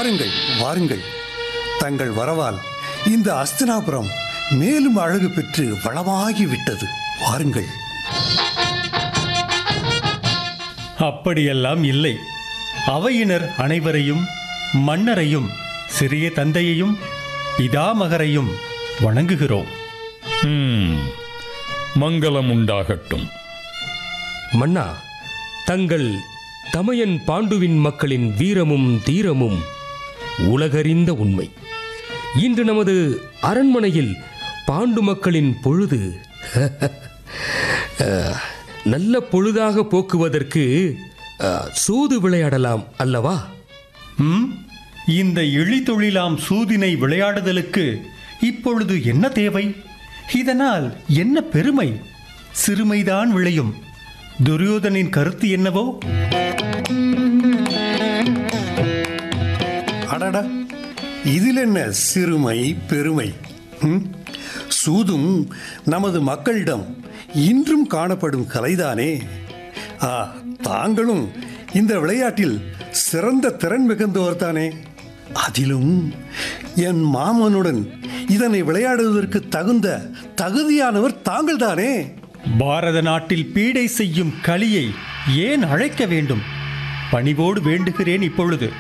வாருங்கள் வாருங்கள் தங்கள் வரவால் இந்த அஸ்தினாபுரம் மேலும் அழகு பெற்று வளமாகி விட்டது வாருங்கள் அப்படியெல்லாம் இல்லை அவையினர் அனைவரையும் மன்னரையும் சிறிய தந்தையையும் பிதாமகரையும் வணங்குகிறோம் ம், மங்களம் உண்டாகட்டும் மன்னா தங்கள் தமையன் பாண்டுவின் மக்களின் வீரமும் தீரமும் உலகறிந்த உண்மை இன்று நமது அரண்மனையில் பாண்டு மக்களின் பொழுது அஹ், நல்ல பொழுதாக போக்குவதற்கு அஹ், சூது விளையாடலாம் அல்லவா ம் இந்த இழிதொழிலாம் சூதினை விளையாடுதலுக்கு இப்பொழுது என்ன தேவை இதனால் என்ன பெருமை சிறுமைதான் விளையும் துரியோதனின் கருத்து என்னவோ அடடா இதில் என்ன சிறுமை பெருமை ம்? சூதும் நமது மக்களிடம் இன்றும் காணப்படும் கலைதானே ஆ தாங்களும் இந்த விளையாட்டில் சிறந்த திறன் மிகுந்தவர் தானே அதிலும் என் மாமனுடன் இதனை விளையாடுவதற்கு தகுந்த தகுதியானவர் தாங்கள் தானே பாரத நாட்டில் பீடை செய்யும் கலியை ஏன் அழைக்க வேண்டும் பணிவோடு வேண்டுகிறேன் இப்பொழுது